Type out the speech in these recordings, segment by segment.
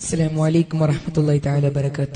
السلام عليكم ورحمة الله تعالى وبركاته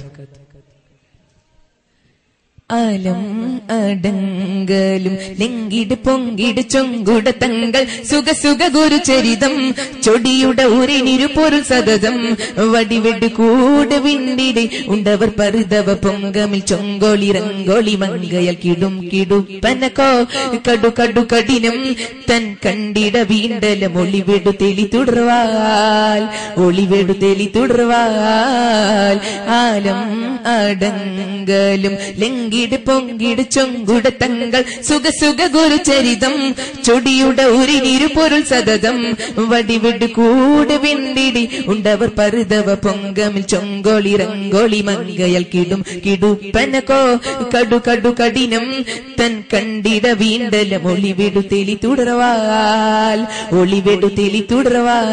ആലം അടങ്കലും ലെങ്കിട് പൊങ്കിട് ചൊങ്കുട തങ്ങൾ സുഖ സുഖ ഗുരുചരിതം ചൊടിയുടെ ഉരിനിരു പൊരുൾ സതതം വടിവെട് കൂട് വിണ്ടിടെ ഉണ്ടവർ പരുതവ പൊങ്കമിൽ ചൊങ്കോളി റങ്കോളി മങ്കയൽ കിടും കിടു പനക്കോ കടു കടു കഠിനം തൻ കണ്ടിട വീണ്ടല ഒളിവെടു തെളി തുടർവാൽ ഒളിവെടു തെളി തുടർവാൽ ആലം അടങ്കലും ലെങ്കിട് പൊങ്കിട് ചൊങ്കുട തങ്ങൾ സുഖ സുഖ ഗുരുചരിതം ചൊടിയുടെ ഉരിനിരു പൊരുൾ സതതം വടിവിട് കൂട് വിണ്ടിടി ഉണ്ടവർ പരുതവ പൊങ്കമിൽ ചൊങ്കോളി റങ്കോളി മങ്കയൽ കിടും കിടുപ്പനകോ കടു കടു കഠിനം തൻ കണ്ടിട വീണ്ടല ഒളിവിടു തെളി തുടർവാൽ ഒളിവിടു തെളി തുടർവാൽ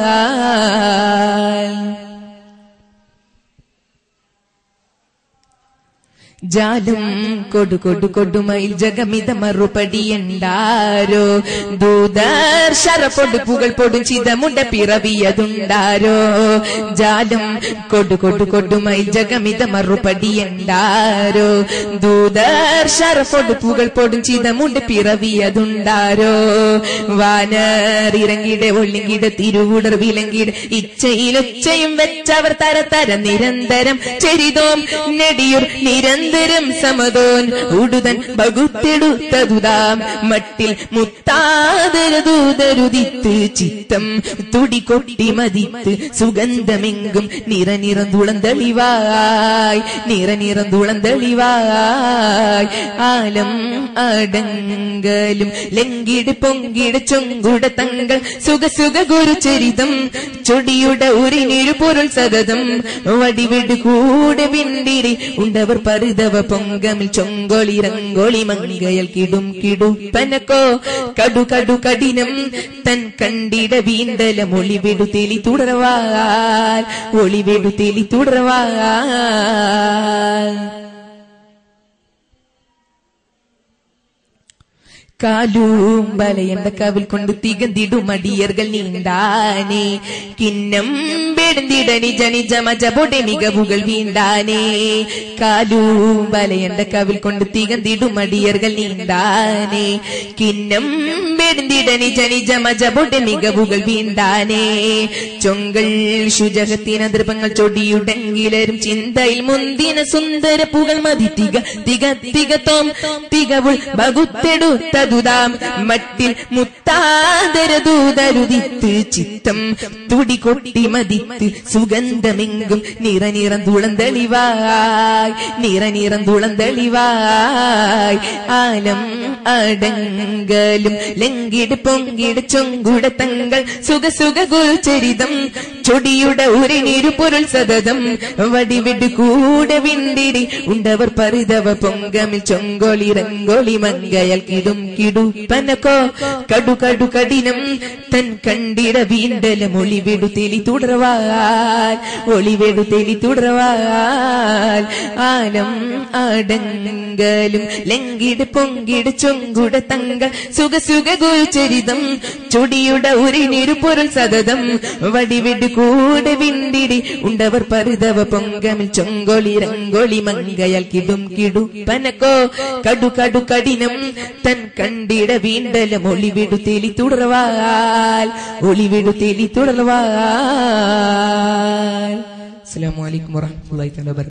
ജാലും കൊടു കൊടു കൊടുമയിൽ ജഗമിത മറുപടിയുണ്ടാരോ ദൂതർ ശരപ്പൊട് പുകൾ പൊടും ചിതമുണ്ട പിറവിയതുണ്ടാരോ ജാലും കൊടു കൊടു കൊടുമയിൽ ജഗമിത മറുപടിയുണ്ടാരോ ദൂതർ ശരപ്പൊട് പുകൾ പൊടും ചിതമുണ്ട് പിറവിയതുണ്ടാരോ വാനറിറങ്ങിടെ ഒള്ളിങ്ങിടെ തിരുവുടർ വിലങ്ങിടെ ഇച്ചയിലൊച്ചയും വെച്ചവർ തര തര നിരന്തരം ചെരിതോം നെടിയൂർ നിരന്തരം സമതോൻ ഉടുതൻ പകുത്തെടുത്തതുതാം മട്ടിൽ മുത്താതരതൂതരുതിത്ത് ചിത്തം തുടികൊട്ടി മതിത്ത് സുഗന്ധമെങ്കും നിറനിറന്തുളം തെളിവായി നിറനിറന്തുളം തെളിവായി ആലം അടങ്കലും ലങ്കിട് പൊങ്കിട് ചൊങ്കുട തങ്ങൾ സുഖ സുഖ ഗുരുചരിതം ചൊടിയുടെ ഉരിനിരു പൊരുൾ സതതം വടിവിട് കൂടെ വിണ്ടിരി ഉണ്ടവർ പരുതവ പൊങ്കമിൽ ചൊങ്കൊളി റങ്കോളി മങ്കയൽ കിടും കിടു പനക്കോ കടു കടു കഠിനം തൻ കണ്ടിട വീണ്ടല ഒളിവിടു തെളി തുടർവാൽ ഒളിവിടു തെളി തുടർവാൽ കാലൂം വലയണ്ട കവിൽ കൊണ്ട് തികന്തിടും അടിയർകൾ നീണ്ടാനേ കിന്നം വെടുന്തിട നിജ നിജ മജബൊടെ മികവുകൾ വീണ്ടാനേ കാലൂം വലയണ്ട കവിൽ കൊണ്ട് തികന്തിടും അടിയർകൾ നീണ്ടാനേ കിന്നം വെടുന്തിട നിജ നിജ മജബൊടെ മികവുകൾ വീണ്ടാനേ ചൊങ്കൾ ശുചകത്തിന ദൃപങ്ങൾ ചൊടിയുടെങ്കിലരും ചിന്തയിൽ മുന്തിന സുന്ദര പുകൾ മതി തിക തിക തികത്തോം തികവുൾ ബകുത്തെടുത്തതുതാം മട്ടിൽ മുത്താതരദൂതരുതിത്ത് ചിത്തം തുടികൊട്ടി മതിത്ത് സുഗന്ധമെങ്കും നിറനിറന്തുളം തെളിവായി നിറനിറന്തുളം തെളിവായി ആലം അടങ്കലും ലങ്കിട് പൊങ്കിട് ചൊങ്കുട തങ്ങൾ സുഖ സുഖ ഗുരുചരിതം ചൊടിയുടെ ഉരിനിരു പൊരുൾ സതതം വടിവിട് കൂടെ വിണ്ടിരി ഉണ്ടവർ പരുതവ പൊങ്കമിൽ ചൊങ്കോളി റങ്കോളി മങ്കയൽ കിടും കിടു പനക്കോ കടു കടു കഠിനം തൻ കണ്ടിട വീണ്ടല ഒളിവിടു തെളി തുടർവാൽ ഒളിവിടു തെളി തുടർവാൽ ആലം അടങ്കലും ലങ്കിട് പൊങ്കിട് ചൊങ്കുട തങ്ങൾ സുഖ സുഖ ഗുരുചരിതം ചൊടിയുടെ ഉരിനിരു പൊരുൾ സതതം വടിവിട് കൂടെ വിണ്ടിടി ഉണ്ടവർ പരുതവ പൊങ്കമിൽ ചൊങ്കോളി റങ്കോളി മങ്കയൽ കിടും കിടു പനക്കോ കടു കടു കഠിനം തൻ കണ്ടിട വീണ്ടലം ഒളിവിടു തെളി തുടർവാൽ ഒളിവിടു തെളി തുടർവാൽ അസ്സലാമു അലൈക്കും വറഹ്മത്തുള്ളാഹി തആല വബറകാതുഹു